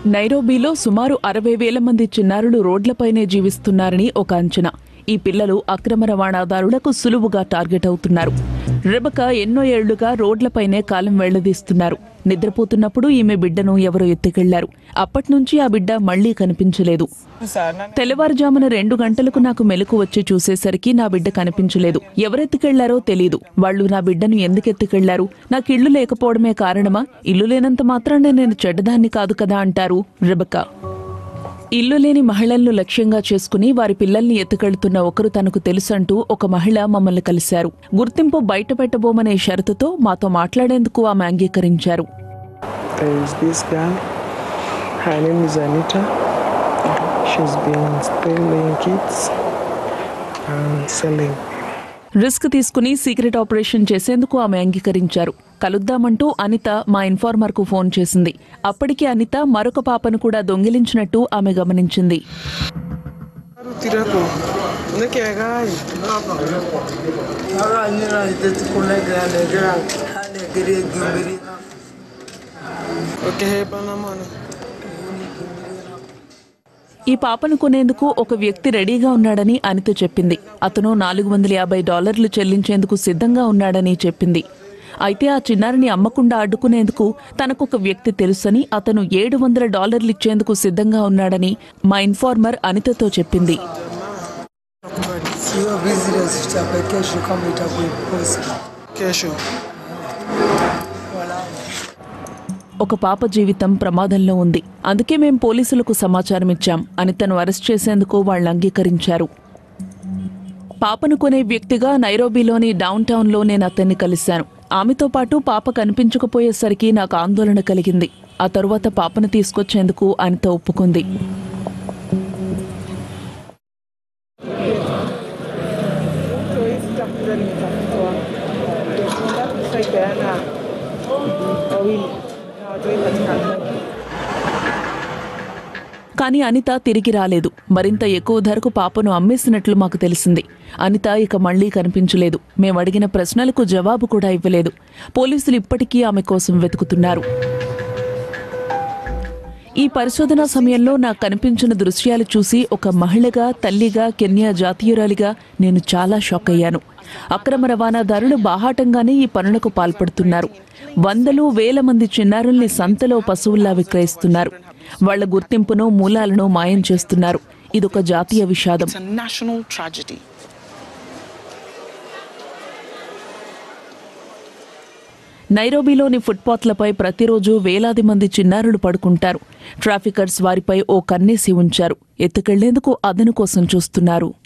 నైరోబీలో సుమారు అరవై వేల మంది చిన్నారులు రోడ్లపైనే జీవిస్తున్నారని ఒక అంచనా ఈ పిల్లలు అక్రమ రవాణాదారులకు సులువుగా టార్గెట్ అవుతున్నారు రెబక ఎన్నో ఏళ్లుగా రోడ్లపైనే కాలం వెళ్లదీస్తున్నారు నిద్రపోతున్నప్పుడు ఈమె బిడ్డను ఎవరో ఎత్తుకెళ్లారు అప్పట్నుంచి ఆ బిడ్డ మళ్లీ కనిపించలేదు తెల్లవారుజామున రెండు గంటలకు నాకు మెలకు వచ్చి చూసేసరికి నా బిడ్డ కనిపించలేదు ఎవరెత్తుకెళ్లారో తెలీదు వాళ్ళు నా బిడ్డను ఎందుకు ఎత్తుకెళ్లారు నాకు ఇల్లు లేకపోవడమే కారణమా ఇల్లు లేనంత మాత్రాన నేను చెడ్డదాన్ని కాదు కదా అంటారు రెబకా ఇల్లు లేని మహిళలను లక్ష్యంగా చేసుకుని వారి పిల్లల్ని ఎత్తుకెళ్తున్న ఒకరు తనకు తెలుసంటూ ఒక మహిళ మమ్మల్ని కలిశారు గుర్తింపు బయటపెట్టబోమనే షరతుతో మాతో మాట్లాడేందుకు ఆమె అంగీకరించారు There is this girl. Her name is Anita. She's been stealing kids and selling. Risk తీసుకుని సీక్రెట్ ఆపరేషన్ చేసేందుకు ఆమె అంగీకరించారు కలుద్దామంటూ అనిత మా ఇన్ఫార్మర్కు ఫోన్ చేసింది అప్పటికి అనిత మరొక పాపను కూడా దొంగిలించినట్టు ఆమె గమనించింది Tirako. Nake gai. Aga nyina ite kule grande gran hane gire gimbiri Okay, bana mana. ఈ పాపను కొనేందుకు ఒక వ్యక్తి రెడీగా ఉన్నాడని అనిత చెప్పింది అతను నాలుగు వందల యాభై డాలర్లు చెల్లించేందుకు సిద్ధంగా ఉన్నాడని చెప్పింది అయితే ఆ చిన్నారిని అమ్మకుండా అడ్డుకునేందుకు తనకొక వ్యక్తి తెలుసని అతను ఏడు వందల డాలర్లు ఇచ్చేందుకు సిద్ధంగా ఉన్నాడని మా ఇన్ఫార్మర్ అనితతో చెప్పింది siyo business chapa kesho kama itakuwa posi Kesho. ఒక పాప జీవితం ప్రమాదంలో ఉంది అందుకే మేం పోలీసులకు సమాచారం ఇచ్చాం అనితను అరెస్ట్ చేసేందుకు వాళ్ళు అంగీకరించారు పాపను కొనే వ్యక్తిగా నైరోబీలోని డౌన్ టౌన్లో నేను అతన్ని కలిశాను ఆమెతో పాటు పాప కనిపించకపోయేసరికి నాకు ఆందోళన కలిగింది ఆ తరువాత పాపను తీసుకొచ్చేందుకు అనిత ఒప్పుకుంది కానీ అనిత తిరిగి రాలేదు మరింత ఎక్కువ ధరకు పాపను అమ్మేసినట్లు మాకు తెలిసింది అనిత ఇక మళ్లీ కనిపించలేదు మేము అడిగిన ప్రశ్నలకు జవాబు కూడా ఇవ్వలేదు పోలీసులు ఇప్పటికీ ఆమె కోసం వెతుకుతున్నారు ఈ పరిశోధన సమయంలో నాకు కనిపించిన దృశ్యాలు చూసి ఒక మహిళగా తల్లిగా కెన్యా జాతీయురాలిగా నేను చాలా షాక్ అయ్యాను అక్రమ రవాణాదారులు బాహాటంగానే ఈ పనులకు పాల్పడుతున్నారు వందలు వేల మంది చిన్నారుల్ని సంతలో పశువుల్లా విక్రయిస్తున్నారు వాళ్ల గుర్తింపును మూలాలను మాయం చేస్తున్నారు ఇదొక జాతీయ విషాదం It's a national tragedy. నైరోబీలోని ఫుట్పాత్లపై ప్రతిరోజు వేలాది మంది చిన్నారులు పడుకుంటారు ట్రాఫికర్స్ వారిపై ఓ కన్నేసి ఉంచారు ఎత్తుకెళ్లేందుకు అదను కోసం చూస్తున్నారు